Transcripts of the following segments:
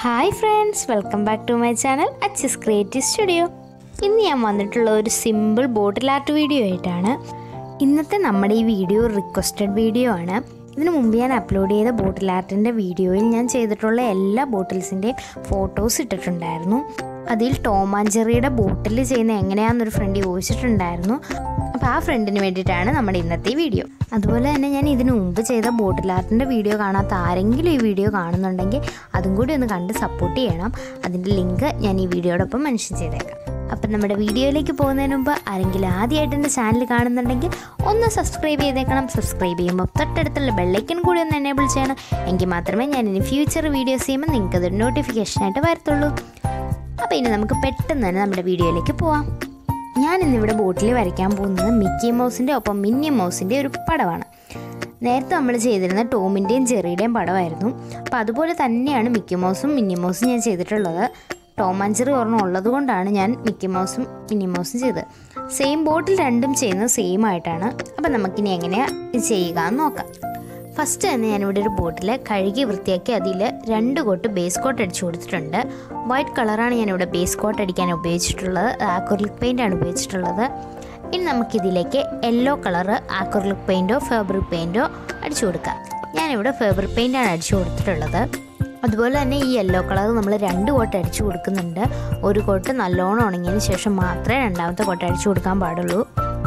hi friends welcome back to my channel Achi's creative studio ഇന്ന് ഞാൻ വന്നിട്ടുള്ള ഒരു സിമ്പിൾ ബോട്ടിൽ ആർട്ട് വീഡിയോ ആയിട്ടാണ് ഇന്നത്തെ നമ്മുടെ ഈ വീഡിയോ റിക്വസ്റ്റഡ് വീഡിയോ ആണ് ഇതിനു മുമ്പ് ഞാൻ അപ്ലോഡ് ചെയ്ത ബോട്ടിൽ ആർട്ടിൻ്റെ വീഡിയോയിൽ ഞാൻ ചെയ്തിട്ടുള്ള എല്ലാ ബോട്ടിൽസിൻ്റെയും ഫോട്ടോസ് ഇട്ടിട്ടുണ്ടായിരുന്നു അതിൽ ടോമാഞ്ചെറിയുടെ ബോട്ടിൽ ചെയ്യുന്ന എങ്ങനെയാണെന്നൊരു ഫ്രണ്ട് ചോദിച്ചിട്ടുണ്ടായിരുന്നു അപ്പോൾ ആ ഫ്രണ്ടിന് വേണ്ടിയിട്ടാണ് നമ്മുടെ ഇന്നത്തെ ഈ വീഡിയോ അതുപോലെ തന്നെ ഞാൻ ഇതിനു മുമ്പ് ചെയ്ത ബോട്ടിൽ ആർട്ടിൻ്റെ വീഡിയോ കാണാത്ത ആരെങ്കിലും ഈ വീഡിയോ കാണുന്നുണ്ടെങ്കിൽ അതും കൂടി ഒന്ന് കണ്ട് സപ്പോർട്ട് ചെയ്യണം അതിൻ്റെ ലിങ്ക് ഞാൻ ഈ വീഡിയോടൊപ്പം മെൻഷൻ ചെയ്തേക്കാം അപ്പം നമ്മുടെ വീഡിയോയിലേക്ക് പോകുന്നതിന് മുമ്പ് ആരെങ്കിലും ആദ്യമായിട്ട് എൻ്റെ ചാനൽ കാണുന്നുണ്ടെങ്കിൽ ഒന്ന് സബ്സ്ക്രൈബ് ചെയ്തേക്കണം സബ്സ്ക്രൈബ് ചെയ്യുമ്പോൾ തൊട്ടടുത്തുള്ള ബെല്ലൈക്കൻ കൂടി ഒന്ന് എനേബിൾ ചെയ്യണം എങ്കിൽ മാത്രമേ ഞാൻ ഇനി ഫ്യൂച്ചർ വീഡിയോസ് ചെയ്യുമ്പോൾ നിങ്ങൾക്ക് അതൊരു നോട്ടിഫിക്കേഷനായിട്ട് വരത്തുള്ളൂ അപ്പോൾ ഇനി നമുക്ക് പെട്ടെന്ന് തന്നെ നമ്മുടെ വീഡിയോയിലേക്ക് പോവാം ഞാൻ ഇന്നിവിടെ ബോട്ടിൽ വരയ്ക്കാൻ പോകുന്നത് മിക്കി മൗസിൻ്റെ ഒപ്പം മിന്നി മൗസിൻ്റെ ഒരു പടമാണ് നേരത്തെ നമ്മൾ ചെയ്തിരുന്ന ടോമിൻ്റെയും ജെറിയുടെയും പടമായിരുന്നു അപ്പോൾ അതുപോലെ തന്നെയാണ് മിക്കി മൗസും മിന്നി മൗസും ഞാൻ ചെയ്തിട്ടുള്ളത് ടോം ആൻഡ് ജെറി ഒരെണ്ണം ഉള്ളത് കൊണ്ടാണ് ഞാൻ മിക്കി മൗസും മിന്നി മൗസും ചെയ്തത് സെയിം ബോട്ടിൽ രണ്ടും ചെയ്യുന്നത് സെയിം ആയിട്ടാണ് അപ്പോൾ നമുക്കിനി എങ്ങനെയാണ് ഇത് ചെയ്യുക എന്ന് നോക്കാം ഫസ്റ്റ് തന്നെ ഞാനിവിടെ ഒരു ബോട്ടിൽ കഴുകി വൃത്തിയാക്കി അതിൽ രണ്ട് കോട്ട് ബേസ് കോട്ട് അടിച്ചു കൊടുത്തിട്ടുണ്ട് വൈറ്റ് കളറാണ് ഞാനിവിടെ ബേസ് കോട്ട് അടിക്കാൻ ഉപയോഗിച്ചിട്ടുള്ളത് ആക്രിലിക് പെയിൻ്റ് ആണ് ഉപയോഗിച്ചിട്ടുള്ളത് ഇനി നമുക്കിതിലേക്ക് യെല്ലോ കളറ് ആക്രിലിക് പെയിൻറ്റോ ഫാബ്രിക് പെയിൻറ്റോ അടിച്ചു കൊടുക്കാം ഞാനിവിടെ ഫാബ്രിക് പെയിൻ്റ് ആണ് അടിച്ചു കൊടുത്തിട്ടുള്ളത് അതുപോലെ തന്നെ ഈ യെല്ലോ കളർ നമ്മൾ രണ്ട് കോട്ട് അടിച്ചു കൊടുക്കുന്നുണ്ട് ഒരു കോട്ട് നല്ലോണം ഉണങ്ങിയതിന് ശേഷം മാത്രമേ രണ്ടാമത്തെ കോട്ട് അടിച്ചു കൊടുക്കാൻ പാടുള്ളൂ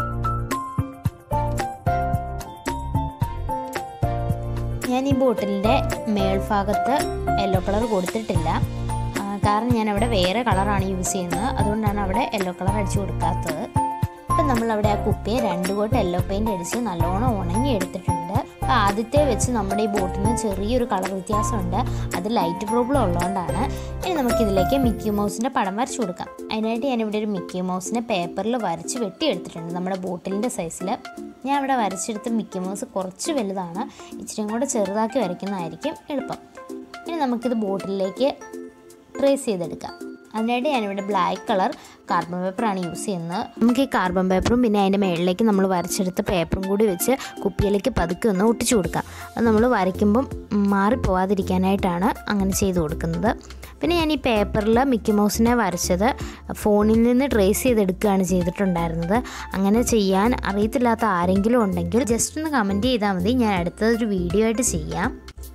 ഞാൻ ഈ ബോട്ടിലിൻ്റെ മേൽഭാഗത്ത് യെല്ലോ കളർ കൊടുത്തിട്ടില്ല ആ, കാരണം ഞാൻ അവിടെ വേറെ കളറാണ് യൂസ് ചെയ്യുന്നത് അതുകൊണ്ടാണ് അവിടെ യെല്ലോ കളർ അടിച്ചു കൊടുക്കാത്തത് ഇപ്പം നമ്മൾ അവിടെ ആ കുപ്പിയെ രണ്ട് കോട്ട് യെല്ലോ പെയിൻ്റ് അടിച്ച് നല്ലോണം ഉണങ്ങി എടുത്തിട്ടുണ്ട് അപ്പോൾ ആദ്യത്തെ വെച്ച് നമ്മുടെ ഈ ബോട്ടിന് ചെറിയൊരു കളർ വ്യത്യാസമുണ്ട് അത് ലൈറ്റ് പ്രോബ്ലം ഉള്ളതുകൊണ്ടാണ് ഇനി നമുക്കിതിലേക്ക് മിക്കി മൗസിൻ്റെ പടം വരച്ചു കൊടുക്കാം അതിനായിട്ട് ഞാനിവിടെ ഒരു മിക്കി മൗസിനെ പേപ്പറിൽ വരച്ച് വെട്ടിയെടുത്തിട്ടുണ്ട് നമ്മുടെ ബോട്ടിലിൻ്റെ സൈസിൽ ഞാൻ ഇവിടെ വരച്ചെടുത്ത മിക്കി മൗസ് കുറച്ച് വലുതാണ് ഇച്ചിരിയും കൂടെ ചെറുതാക്കി വരയ്ക്കുന്നതായിരിക്കും എളുപ്പം ഇനി നമുക്കിത് ബോട്ടിലേക്ക് ട്രേസ് ചെയ്തെടുക്കാം അതിനായിട്ട് ഞാനിവിടെ ബ്ലാക്ക് കളർ കാർബൺ പേപ്പറാണ് യൂസ് ചെയ്യുന്നത് നമുക്ക് ഈ കാർബൺ പേപ്പറും പിന്നെ അതിൻ്റെ മുകളിലേക്ക് നമ്മൾ വരച്ചെടുത്ത പേപ്പറും കൂടി വെച്ച് കുപ്പിയിലേക്ക് പതുക്കെ ഒന്ന് ഒട്ടിച്ചു കൊടുക്കാം അത് നമ്മൾ വരയ്ക്കുമ്പം മാറിപ്പോവാതിരിക്കാനായിട്ടാണ് അങ്ങനെ ചെയ്ത് കൊടുക്കുന്നത് പിന്നെ ഞാൻ ഈ പേപ്പറിൽ മിക്കി മൗസിനെ വരച്ചത് ഫോണിൽ നിന്ന് ട്രേസ് ചെയ്തെടുക്കുകയാണ് ചെയ്തിട്ടുണ്ടായിരുന്നത് അങ്ങനെ ചെയ്യാൻ അറിയത്തില്ലാത്ത ആരെങ്കിലും ഉണ്ടെങ്കിൽ ജസ്റ്റ് ഒന്ന് കമൻറ്റ് ചെയ്താൽ മതി ഞാൻ അടുത്തൊരു വീഡിയോ ആയിട്ട് ചെയ്യാം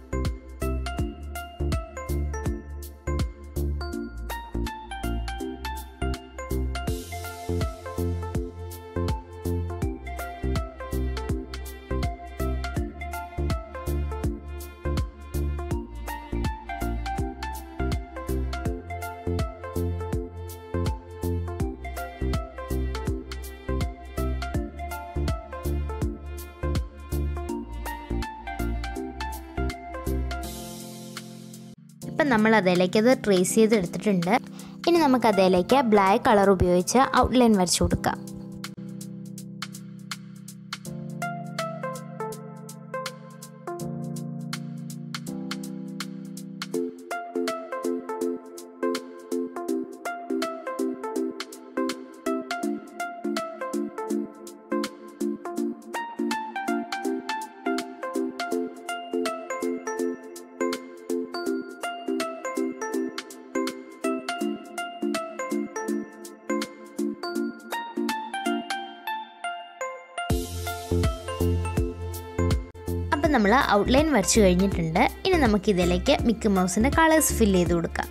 ഇപ്പം നമ്മൾ അതിലേക്ക് അത് ട്രേസ് ചെയ്ത് എടുത്തിട്ടുണ്ട് ഇനി നമുക്ക് അതിലേക്ക് ബ്ലാക്ക് കളർ ഉപയോഗിച്ച് ഔട്ട്ലൈൻ വരച്ചു കൊടുക്കാം അപ്പം നമ്മൾ ഔട്ട്ലൈൻ വരച്ചു കഴിഞ്ഞിട്ടുണ്ട് ഇനി നമുക്ക് ഇതിലേക്ക് മിക്കി മൗസിൻ്റെ കളേഴ്സ് ഫില്ല് ചെയ്ത് കൊടുക്കാം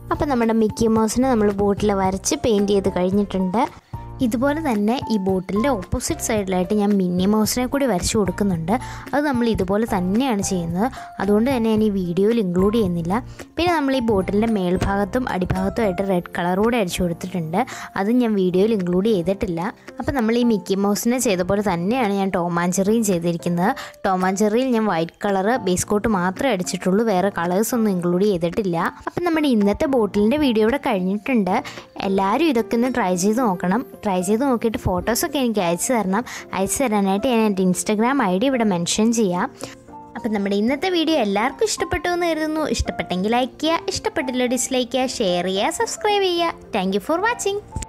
അപ്പോൾ നമ്മുടെ മിക്കി മൗസിനെ നമ്മൾ ബോട്ടിൽ വരച്ച് പെയിൻറ്റ് ചെയ്ത് കഴിഞ്ഞിട്ടുണ്ട് ഇതുപോലെ തന്നെ ഈ ബോട്ടിലിൻ്റെ ഓപ്പോസിറ്റ് സൈഡിലായിട്ട് ഞാൻ മിന്നി മൗസിനെ കൂടി വരച്ചു കൊടുക്കുന്നുണ്ട് അത് നമ്മൾ ഇതുപോലെ തന്നെയാണ് ചെയ്യുന്നത് അതുകൊണ്ട് തന്നെ ഞാൻ ഈ വീഡിയോയിൽ ഇൻക്ലൂഡ് ചെയ്യുന്നില്ല പിന്നെ നമ്മൾ ഈ ബോട്ടിലിൻ്റെ മേൽഭാഗത്തും അടിഭാഗത്തും ആയിട്ട് റെഡ് കളർ കൂടെ അടിച്ചു കൊടുത്തിട്ടുണ്ട് അതും ഞാൻ വീഡിയോയിൽ ഇൻക്ലൂഡ് ചെയ്തിട്ടില്ല അപ്പോൾ നമ്മൾ ഈ മിക്കി മൗസിനെ ചെയ്ത പോലെ തന്നെയാണ് ഞാൻ ടോമാഞ്ചെറിയും ചെയ്തിരിക്കുന്നത് ടോമാഞ്ചെറിയിൽ ഞാൻ വൈറ്റ് കളർ ബേസ് കോട്ട് മാത്രമേ അടിച്ചിട്ടുള്ളൂ വേറെ കളേഴ്സ് ഒന്നും ഇൻക്ലൂഡ് ചെയ്തിട്ടില്ല അപ്പം നമ്മുടെ ഇന്നത്തെ ബോട്ടിലിൻ്റെ വീഡിയോ ഇവിടെ കഴിഞ്ഞിട്ടുണ്ട് എല്ലാവരും ഇതൊക്കെ ഒന്ന് ട്രൈ ചെയ്ത് നോക്കണം ട്രൈ ചെയ്ത് നോക്കിയിട്ട് ഫോട്ടോസൊക്കെ എനിക്ക് അയച്ചു തരണം അയച്ചു തരാനായിട്ട് ഞാൻ എൻ്റെ ഇൻസ്റ്റഗ്രാം ഐ ഡി ഇവിടെ മെൻഷൻ ചെയ്യാം അപ്പം നമ്മുടെ ഇന്നത്തെ വീഡിയോ എല്ലാവർക്കും ഇഷ്ടപ്പെട്ടു എന്ന് കരുതുന്നു ഇഷ്ടപ്പെട്ടെങ്കിൽ ലൈക്ക് ചെയ്യുക ഇഷ്ടപ്പെട്ടില്ല ഡിസ്ലൈക്ക് ചെയ്യുക ഷെയർ ചെയ്യുക സബ്സ്ക്രൈബ് ചെയ്യുക താങ്ക് യു ഫോർ വാച്ചിങ്